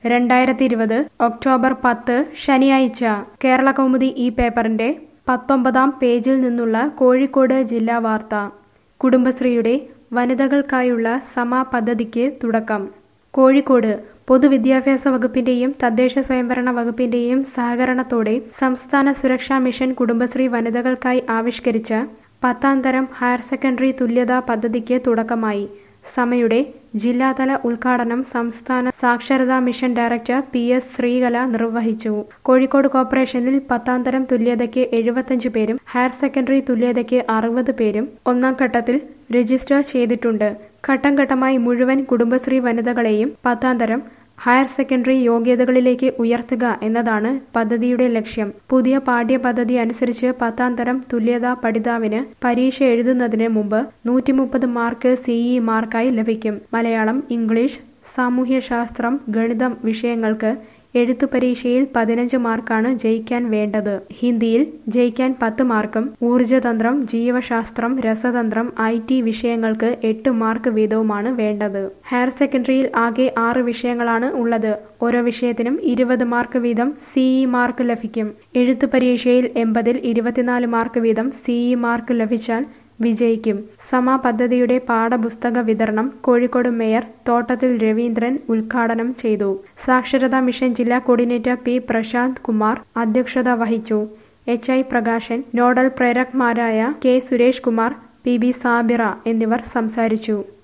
രണ്ടായിരത്തി ഇരുപത് ഒക്ടോബർ പത്ത് ശനിയാഴ്ച കേരള കൗമുദി ഈ പേപ്പറിന്റെ പത്തൊമ്പതാം പേജിൽ നിന്നുള്ള കോഴിക്കോട് ജില്ലാ വാർത്ത കുടുംബശ്രീയുടെ വനിതകൾക്കായുള്ള സമ പദ്ധതിക്ക് തുടക്കം കോഴിക്കോട് പൊതുവിദ്യാഭ്യാസ വകുപ്പിന്റെയും തദ്ദേശ സ്വയംഭരണ വകുപ്പിന്റെയും സഹകരണത്തോടെ സംസ്ഥാന സുരക്ഷാ മിഷൻ കുടുംബശ്രീ വനിതകൾക്കായി ആവിഷ്കരിച്ച പത്താം തരം ഹയർ സെക്കൻഡറി തുല്യതാ പദ്ധതിക്ക് തുടക്കമായി സമയുടെ ജില്ലാതല ഉദ്ഘാടനം സംസ്ഥാന സാക്ഷരതാ mission director P S Sreekala നിർവഹിച്ചു കോഴിക്കോട് കോർപ്പറേഷനിൽ പത്താം തരം തുല്യതയ്ക്ക് എഴുപത്തഞ്ച് പേരും ഹയർ സെക്കൻഡറി തുല്യതയ്ക്ക് അറുപത് പേരും ഒന്നാം ഘട്ടത്തിൽ രജിസ്റ്റർ ചെയ്തിട്ടുണ്ട് ഘട്ടം ഘട്ടമായി മുഴുവൻ കുടുംബശ്രീ വനിതകളെയും പത്താം തരം ഹയർ സെക്കൻഡറി യോഗ്യതകളിലേക്ക് ഉയർത്തുക എന്നതാണ് പദ്ധതിയുടെ ലക്ഷ്യം പുതിയ പാഠ്യപദ്ധതി അനുസരിച്ച് പത്താം തരം തുല്യതാ പഠിതാവിന് പരീക്ഷ എഴുതുന്നതിന് മുമ്പ് നൂറ്റി മുപ്പത് മാർക്ക് സിഇ മാർക്കായി ലഭിക്കും മലയാളം ഇംഗ്ലീഷ് സാമൂഹ്യശാസ്ത്രം ഗണിതം വിഷയങ്ങൾക്ക് എഴുത്തു പരീക്ഷയിൽ പതിനഞ്ച് മാർക്കാണ് ജയിക്കാൻ വേണ്ടത് ഹിന്ദിയിൽ ജയിക്കാൻ പത്ത് മാർക്കും ഊർജതന്ത്രം ജീവശാസ്ത്രം രസതന്ത്രം ഐ ടി വിഷയങ്ങൾക്ക് എട്ട് മാർക്ക് വീതവുമാണ് വേണ്ടത് ഹയർ സെക്കൻഡറിയിൽ ആകെ ആറ് വിഷയങ്ങളാണ് ഉള്ളത് ഓരോ വിഷയത്തിനും ഇരുപത് മാർക്ക് വീതം സിഇ മാർക്ക് ലഭിക്കും എഴുത്തു പരീക്ഷയിൽ എൺപതിൽ ഇരുപത്തിനാല് മാർക്ക് വീതം സിഇ മാർക്ക് ലഭിച്ചാൽ വിജയിക്കും സമ പദ്ധതിയുടെ പാഠപുസ്തക വിതരണം കോഴിക്കോട് മേയർ തോട്ടത്തിൽ രവീന്ദ്രൻ ഉദ്ഘാടനം ചെയ്തു സാക്ഷരതാ മിഷൻ ജില്ലാ കോർഡിനേറ്റർ പി പ്രശാന്ത് കുമാർ അധ്യക്ഷത വഹിച്ചു എച്ച് ഐ പ്രകാശൻ നോഡൽ പ്രേരക്മാരായ K Suresh Kumar P B Sabira എന്നിവർ സംസാരിച്ചു